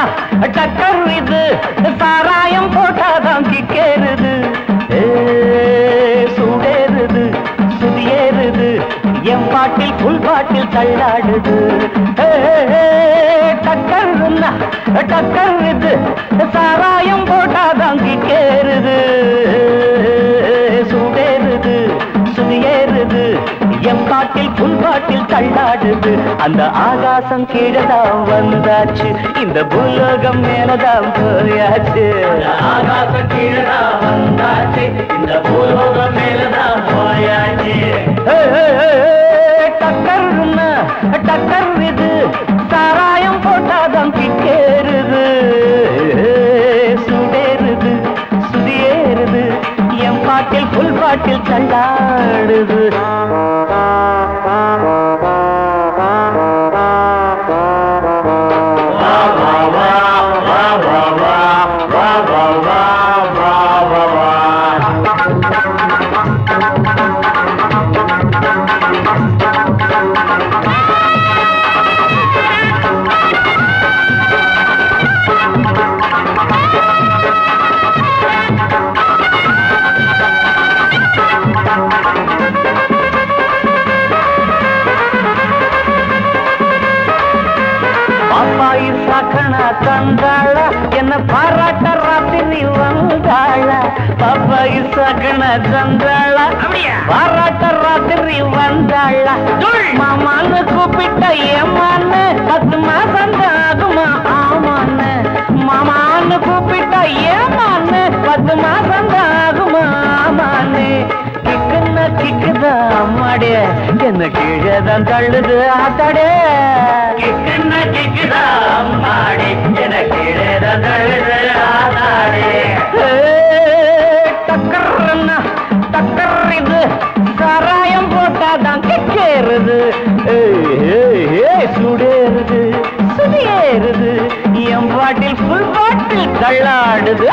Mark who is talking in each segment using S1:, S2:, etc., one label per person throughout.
S1: டக்கர் இது சாராயம் போட்டாதான் கிக்கேறுது ஏ, சூடேறுது சுதியேறுது என் பாட்டில் புல் பாட்டில் தள்ளாடுது ஏ, டக்கர்னா டக்கர் இது சாராயம் போட்டாதான் கிக்கேறுது சூடேறுது சுதியேறுது என் பாட்டில் புல் பாட்டில் தள்ளாடுது அந்த ஆகாசம் கீழதான் வந்தாச்சு இந்த பூலோகம் மேலதான் போயாச்சு ஆகாசம் கீழதான் வந்தாச்சு இந்த பூலோகம் மேலதான் போயாச்சு டக்கர்னா டக்கர் இது சாராயம் போட்டாதான் கிக்கேறுது சுடேறுது சுதியேறுது என் பாட்டில் புல் பாட்டில் தள்ளாடுது பாப்பாயி சாக்கண தந்தாள என்ன பாராட்ட ராத்திரி வந்தாள பாப்பாயி சாக்கண தந்தாள பாராட்ட ராத்திரி வந்தாள மாமான்னு கூப்பிட்ட ஏமான்னு பத்து மாசம் ஆகுமா ஆமான்னு மாமான்னு கூப்பிட்ட ஏமான்னு பத்து மாசம் ஆகுமா ஆமான்னு கிக்குன்னா கிக்குதா அம்மாடே என்ன கீழே தான் தள்ளுது ஆத்தாடே கிக்குன்னா கிக்குதா அம்மாடே என்ன கீழே தான் தள்ளுது ஆத்தாடே டக்கர்னா டக்கர் இது சாராயம் போட்டாதான் கிக்கேறுது ஏய், ஏய், ஏய், சுடேறுது சுதியேறுது என் பாட்டில் ஃபுல் பாட்டில் தள்ளாடுது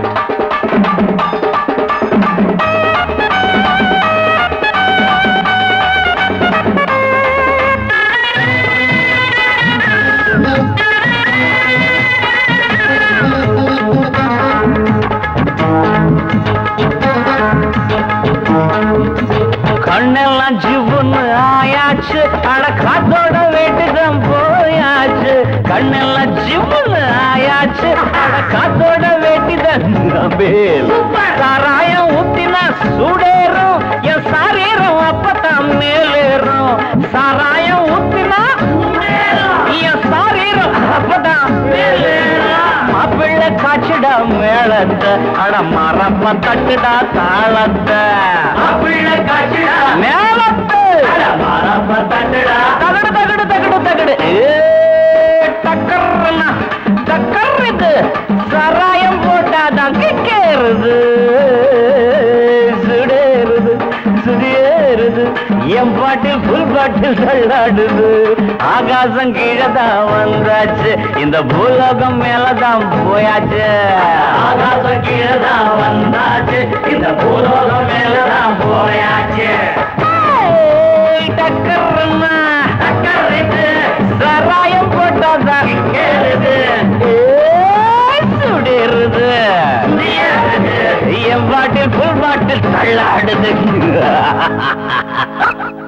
S1: கண்ணெல்லாம் ஜிவுன்னு ஆயாச்சு அட காத்தோட வீட்டுதான் போயாச்சு கண்ணெல்லாம் ஜிவுன்னு ஆயாச்சு அட காத்தோட வேட்டிதான் நம்பேல் சாராயம் ஊத்தினா சூடேறும் என் சாரீரம் அப்பதான் மேலேறும் சாராயம் ஊத்தினா என் சாரீரம் அப்பதான் மேலேறும் மாப்பிள்ளை காய்ச்சிடா மேளத்தை அட மரப்ப தட்டுடா தாளத்தை மாப்பிள்ளை காய்ச்சிடா மேளத்தை அட மரப்ப தட்டுடா தகடு தகடு தகடு தகடு ஏ, டக்கர்னா டக்கர் இது சாராயம் போட்டாதான் கிக்கேறுது சுடேறுது சுதியேறுது என் பாட்டில் புல் பாட்டில் தள்ளாடுது ஆகாசம் கீழே தான் வந்தாச்சு இந்த பூலோகம் மேலதான் போயாச்சு ஆகாசம் கீழே தான் வந்தாச்சு இந்த பூலோகம் மேலதான் போயாச்சு டக்கர்னா டக்கர் இது சாராயம் போட்டாதான் கிக்கேறுது ஏய், சுடேறுது என் பாட்டில் புல் பாட்டில் தள்ளாடுது